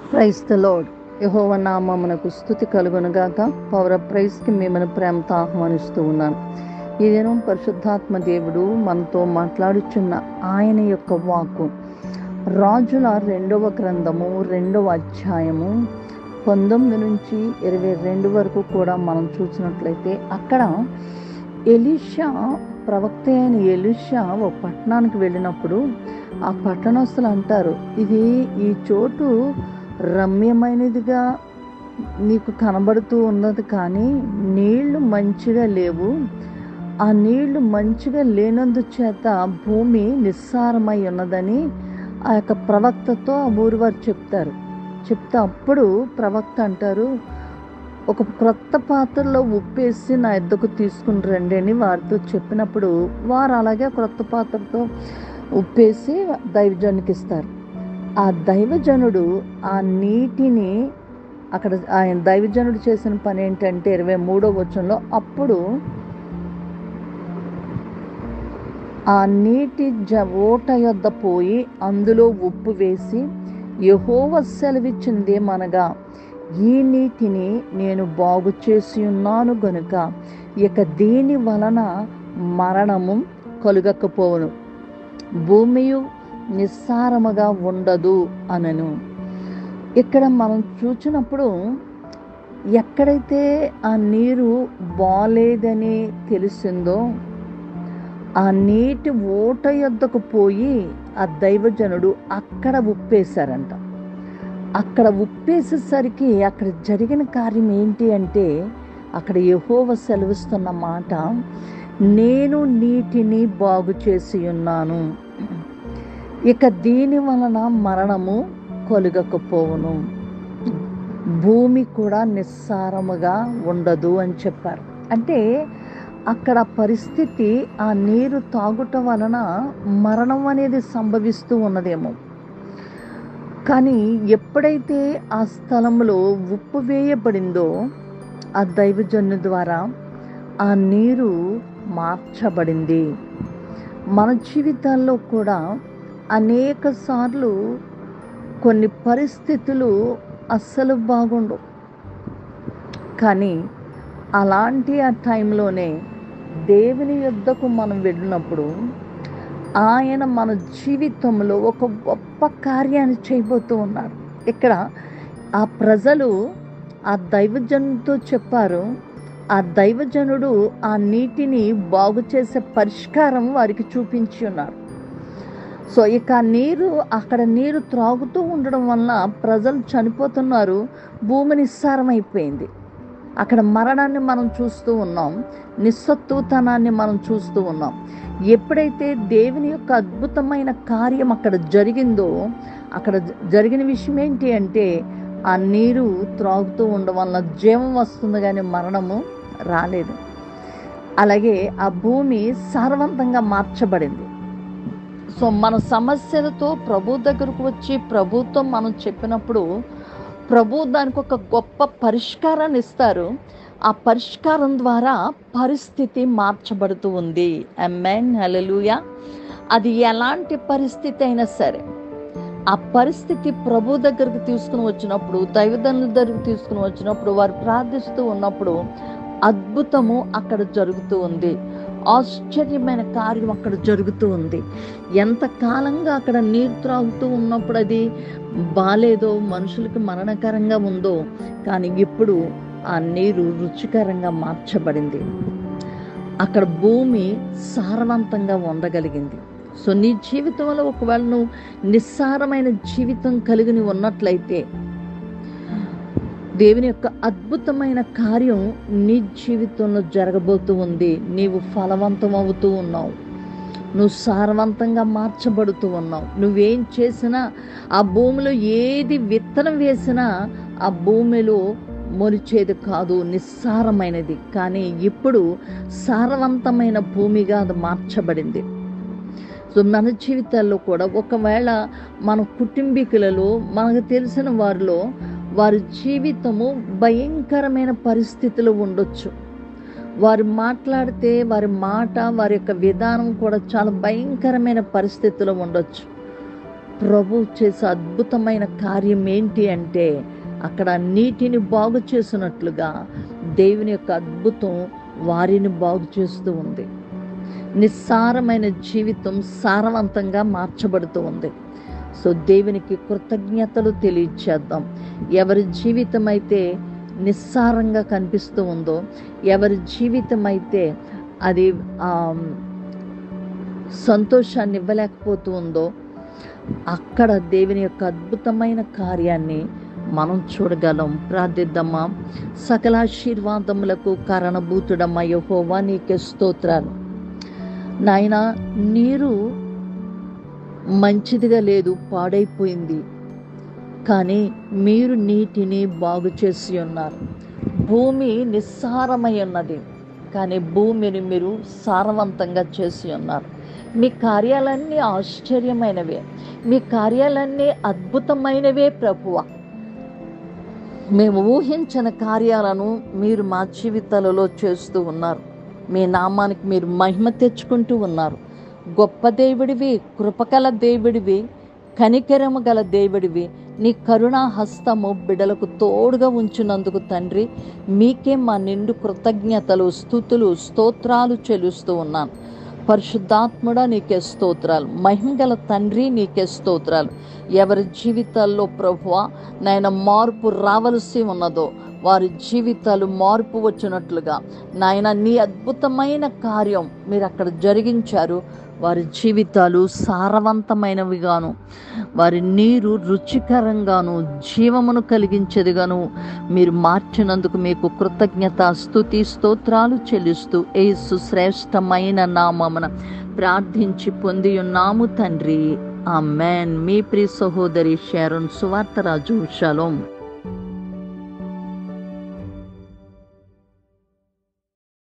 price the load యహోవ నామమునకు స్థుతి కలుగునుగాక పౌర ప్రైస్కి మిమ్మల్ని ప్రేమతో ఆహ్వానిస్తూ ఉన్నాను ఈ దినం పరిశుద్ధాత్మ దేవుడు మనతో మాట్లాడుచున్న ఆయన యొక్క వాక్కు రాజుల రెండవ గ్రంథము రెండవ అధ్యాయము పంతొమ్మిది నుంచి ఇరవై రెండు వరకు కూడా మనం చూసినట్లయితే అక్కడ ఎలిషా ప్రవక్త అయిన ఎలిషా ఒక పట్టణానికి వెళ్ళినప్పుడు ఆ పట్టణస్తులు అంటారు ఇది ఈ చోటు రమ్యమైనదిగా నీకు కనబడుతూ ఉన్నది కానీ నీళ్లు మంచిగా లేవు ఆ నీళ్లు మంచిగా లేనందు చేత భూమి నిస్సారమై ఉన్నదని ఆ యొక్క ప్రవక్తతో ఆ ఊరి వారు చెప్తారు చెప్తే అప్పుడు ప్రవక్త అంటారు ఒక క్రొత్త పాత్రలో ఉప్పేసి నా ఎద్దకు తీసుకుని రండి అని వారితో చెప్పినప్పుడు వారు అలాగే క్రొత్త పాత్రతో ఉప్పేసి దైవజనునికి ఇస్తారు ఆ దైవజనుడు ఆ నీటిని అక్కడ ఆయన దైవజనుడు చేసిన పని ఏంటంటే ఇరవై మూడో వచనంలో అప్పుడు ఆ నీటి జ ఓట యొద్ద పోయి అందులో ఉప్పు వేసి యహోవ సెలవిచ్చిందేమనగా ఈ నీటిని నేను బాగు చేసి ఉన్నాను గనుక ఇక దీని వలన మరణము కలుగకపోవను భూమియు నిస్సారముగా ఉండదు అనను ఇక్కడ మనం చూసినప్పుడు ఎక్కడైతే ఆ నీరు బాలేదని తెలిసిందో ఆ నీటి ఓట యొద్దకు పోయి ఆ దైవజనుడు అక్కడ ఉప్పేశారంట అక్కడ ఉప్పేసేసరికి అక్కడ జరిగిన కార్యం ఏంటి అంటే అక్కడ యహోవ సెలవిస్తున్న మాట నేను నీటిని బాగు చేసి ఉన్నాను ఇక దీని వలన మరణము కొలుగకపోవును భూమి కూడా నిస్సారముగా ఉండదు అని చెప్పారు అంటే అక్కడ పరిస్థితి ఆ నీరు తాగుట వలన మరణం అనేది సంభవిస్తూ ఉన్నదేమో కానీ ఎప్పుడైతే ఆ స్థలంలో ఉప్పు వేయబడిందో ఆ దైవజన్ను ద్వారా ఆ నీరు మార్చబడింది మన జీవితాల్లో కూడా అనేక సార్లు కొన్ని పరిస్థితులు అస్సలు బాగుండవు కానీ అలాంటి ఆ టైంలోనే దేవుని యొద్దకు మనం వెళ్ళినప్పుడు ఆయన మన జీవితంలో ఒక గొప్ప కార్యాన్ని చేయబోతూ ఉన్నారు ఇక్కడ ఆ ప్రజలు ఆ దైవజనుడితో చెప్పారు ఆ దైవజనుడు ఆ నీటిని బాగు చేసే పరిష్కారం వారికి చూపించి ఉన్నారు సో ఇక నీరు అక్కడ నీరు త్రాగుతూ ఉండడం వలన ప్రజలు చనిపోతున్నారు భూమి నిస్సారం అయిపోయింది అక్కడ మరణాన్ని మనం చూస్తూ ఉన్నాం నిస్సత్తుతనాన్ని మనం చూస్తూ ఉన్నాం ఎప్పుడైతే దేవుని యొక్క అద్భుతమైన కార్యం అక్కడ జరిగిందో అక్కడ జరిగిన విషయం ఏంటి అంటే ఆ నీరు త్రాగుతూ ఉండడం వలన జీవం వస్తుంది కానీ మరణము రాలేదు అలాగే ఆ భూమి సారవంతంగా మార్చబడింది సో మన సమస్యలతో ప్రభు దగ్గరకు వచ్చి ప్రభుతో మనం చెప్పినప్పుడు ప్రభు దానికి ఒక గొప్ప పరిష్కారాన్ని ఇస్తారు ఆ పరిష్కారం ద్వారా పరిస్థితి మార్చబడుతూ ఉంది ఎమ్మెన్ హలలుయ అది ఎలాంటి పరిస్థితి అయినా సరే ఆ పరిస్థితి ప్రభు దగ్గరికి తీసుకుని వచ్చినప్పుడు దైవదన్నుల దగ్గరికి తీసుకుని వచ్చినప్పుడు వారు ప్రార్థిస్తూ ఉన్నప్పుడు అద్భుతము అక్కడ జరుగుతూ ఉంది ఆశ్చర్యమైన కార్యం అక్కడ జరుగుతూ ఉంది ఎంతకాలంగా అక్కడ నీరు త్రాగుతూ ఉన్నప్పుడు అది బాలేదో మనుషులకి మరణకరంగా ఉందో కానీ ఇప్పుడు ఆ నీరు రుచికరంగా మార్చబడింది అక్కడ భూమి సారవంతంగా ఉండగలిగింది సో నీ జీవితంలో ఒకవేళ నువ్వు నిస్సారమైన జీవితం కలిగి ఉన్నట్లయితే దేవుని యొక్క అద్భుతమైన కార్యం నీ జీవితంలో జరగబోతూ ఉంది నీవు ఫలవంతం అవుతూ ఉన్నావు నువ్వు సారవంతంగా మార్చబడుతూ ఉన్నావు నువ్వేం చేసినా ఆ భూమిలో ఏది విత్తనం వేసినా ఆ భూమిలో మొరిచేది కాదు నిస్సారమైనది కానీ ఇప్పుడు సారవంతమైన భూమిగా అది మార్చబడింది సో మన జీవితాల్లో కూడా ఒకవేళ మన కుటుంబీకులలో మనకు తెలిసిన వారిలో వారి జీవితము భయంకరమైన పరిస్థితిలో ఉండొచ్చు వారు మాట్లాడితే వారి మాట వారి యొక్క విధానం కూడా చాలా భయంకరమైన పరిస్థితిలో ఉండొచ్చు ప్రభు చేసే అద్భుతమైన కార్యం ఏంటి అంటే అక్కడ నీటిని బాగు చేసినట్లుగా దేవుని యొక్క అద్భుతం వారిని బాగు చేస్తూ ఉంది నిస్సారమైన జీవితం సారవంతంగా మార్చబడుతూ ఉంది సో దేవునికి కృతజ్ఞతలు తెలియచేద్దాం ఎవరి జీవితం అయితే నిస్సారంగా కనిపిస్తూ ఉందో ఎవరి జీవితం అయితే అది ఆ, సంతోషాన్ని ఇవ్వలేకపోతూ ఉందో అక్కడ దేవుని యొక్క అద్భుతమైన కార్యాన్ని మనం చూడగలం ప్రార్థిద్దామా సకల ఆశీర్వాదములకు కారణభూతుడమ్మ యహోవా నీకే స్తోత్రాలు నాయన నీరు మంచిదిగా లేదు పాడైపోయింది కానీ మీరు నీటిని బాగు చేసి ఉన్నారు భూమి నిస్సారమై ఉన్నది కానీ భూమిని మీరు సారవంతంగా చేసి ఉన్నారు మీ కార్యాలన్నీ ఆశ్చర్యమైనవే మీ కార్యాలన్నీ అద్భుతమైనవే ప్రభువ మేము ఊహించిన కార్యాలను మీరు మా జీవితాలలో చేస్తూ ఉన్నారు మీ నామానికి మీరు మహిమ తెచ్చుకుంటూ ఉన్నారు గొప్ప దేవుడివి కృపకల దేవుడివి కనికరము గల దేవుడివి నీ కరుణా హస్తము బిడలకు తోడుగా ఉంచినందుకు తండ్రి మీకే మా నిండు కృతజ్ఞతలు స్థుతులు స్తోత్రాలు చెల్లిస్తూ ఉన్నాను పరిశుద్ధాత్ముడా నీకే స్తోత్రాలు మహిమగల తండ్రి నీకే స్తోత్రాలు ఎవరి జీవితాల్లో ప్రభువ నాయన మార్పు రావలసి ఉన్నదో వారి జీవితాలు మార్పు వచ్చినట్లుగా నాయన నీ అద్భుతమైన కార్యం మీరు అక్కడ జరిగించారు వారి జీవితాలు సారవంతమైనవిగాను వారి నీరు రుచికరంగాను జీవమును కలిగించేదిగాను మీరు మార్చినందుకు మీకు కృతజ్ఞత స్తుతి స్తోత్రాలు చెల్లిస్తూ ఏసు శ్రేష్టమైన నామమున ప్రార్థించి పొంది ఉన్నాము తండ్రి ఆ మీ ప్రియ సహోదరి షారోన్ సువార్తరాజు షలోం